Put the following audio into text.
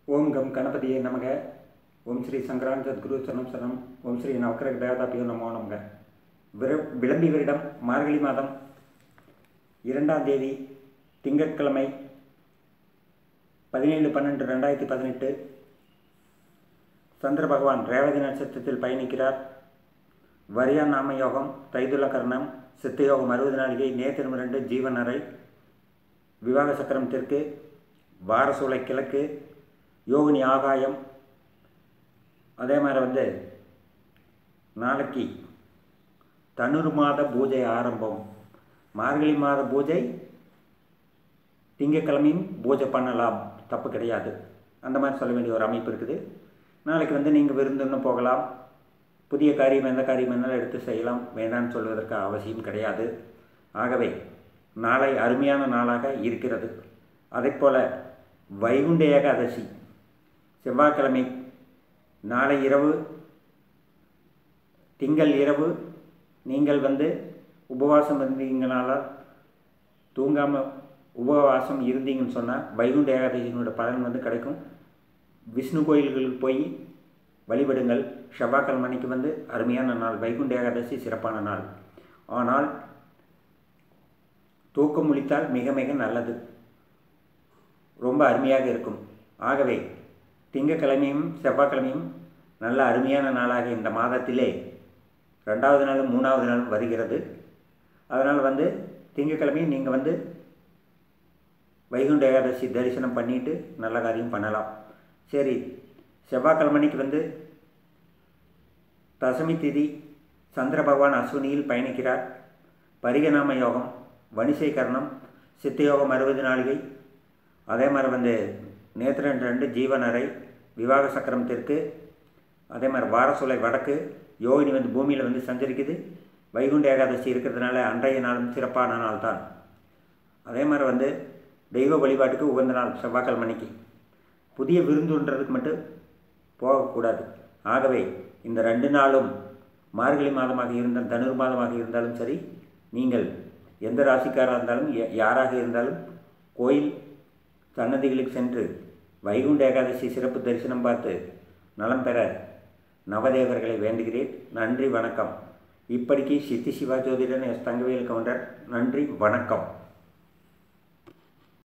ஓம் come கணபதியே நமக ஓம் ஸ்ரீ சங்கரான் சத்குரு சரணம் சரணம் ஓம் ஸ்ரீ நவக்கிரக தேவதாபியோ நமோ நமக விர விளம்பி வருடம் மார்கழி மாதம் இரண்டாம் தேதி திங்கட்கிழமை பதினேழு பன்னெண்டு ரெண்டாயிரத்தி பதினெட்டு சந்திர பகவான் ரேவதி நட்சத்திரத்தில் பயணிக்கிறார் வரியா நாம யோகம் தைதுல கர்ணம் சித்த யோகம் அறுபது நாளிகை நேத்திரம் இரண்டு ஜீவன் அறை விவாக சக்கரம் தெற்கு வாரசூலை கிழக்கு யோகினி ஆகாயம் அதே மாதிரி வந்து நாளைக்கு தனுர் மாத பூஜை ஆரம்பம் மார்கழி மாத பூஜை திங்கக்கிழமையும் பூஜை பண்ணலாம் தப்பு கிடையாது அந்த மாதிரி சொல்ல வேண்டிய ஒரு அமைப்பு இருக்குது நாளைக்கு வந்து நீங்கள் விருந்துன்னு போகலாம் புதிய காரியம் எந்த காரியம் வேணாலும் எடுத்து செய்யலாம் வேண்டாம்னு சொல்வதற்கு அவசியம் கிடையாது ஆகவே நாளை அருமையான நாளாக இருக்கிறது அதைப்போல் வைகுண்ட ஏகாதசி செவ்வாய்க்கிழமை நாளை இரவு திங்கள் இரவு நீங்கள் வந்து உபவாசம் இருந்தீங்கனால தூங்காமல் உபவாசம் இருந்தீங்கன்னு சொன்னால் வைகுண்ட ஏகாதசியினோட பலன் வந்து கிடைக்கும் விஷ்ணு கோயில்களுக்கு போய் வழிபடுங்கள் செவ்வாய்க்கிழமை அன்னைக்கு வந்து அருமையான நாள் வைகுண்ட ஏகாதசி சிறப்பான நாள் ஆனால் தூக்கம் முழித்தால் மிக மிக நல்லது ரொம்ப அருமையாக இருக்கும் ஆகவே திங்கக்கிழமையும் செவ்வாய்க்கிழமையும் நல்ல அருமையான நாளாக இந்த மாதத்திலே ரெண்டாவது நாள் மூணாவது நாள் வருகிறது அதனால் வந்து திங்கக்கிழமையும் நீங்கள் வந்து வைகுண்ட ஏகாதசி தரிசனம் பண்ணிவிட்டு நல்ல காரியம் பண்ணலாம் சரி செவ்வாய்க்கிழமைக்கு வந்து தசமி திதி சந்திர பகவான் அஸ்வினியில் பயணிக்கிறார் பரிகநாம யோகம் வணிசீகரணம் சித்த யோகம் அறுபது நாளிகை அதே மாதிரி வந்து நேத்திரன் ரெண்டு ஜீவனரை விவாக சக்கரம் தெற்கு அதே மாதிரி வாரசூலை வடக்கு யோகினி வந்து பூமியில் வந்து சஞ்சரிக்குது வைகுண்ட ஏகாதசி இருக்கிறதுனால அன்றைய நாளும் சிறப்பான நாள் தான் அதே மாதிரி வந்து தெய்வ வழிபாட்டுக்கு உகந்த நாள் செவ்வாய்க்கிழமைக்கு புதிய விருந்துன்றதுக்கு மட்டும் போகக்கூடாது ஆகவே இந்த ரெண்டு நாளும் மார்கழி மாதமாக இருந்தால் தனுர் மாதமாக இருந்தாலும் சரி நீங்கள் எந்த ராசிக்காராக இருந்தாலும் யாராக இருந்தாலும் கோயில் சன்னதிகளுக்கு சென்று வைகுண்ட ஏகாதசி சிறப்பு தரிசனம் பார்த்து நலம் பெற நவதேவர்களை வேண்டுகிறேன் நன்றி வணக்கம் இப்படிக்கு சித்தி சிவா ஜோதிடன் எஸ் தங்கவேல் கவுண்டர் நன்றி வணக்கம்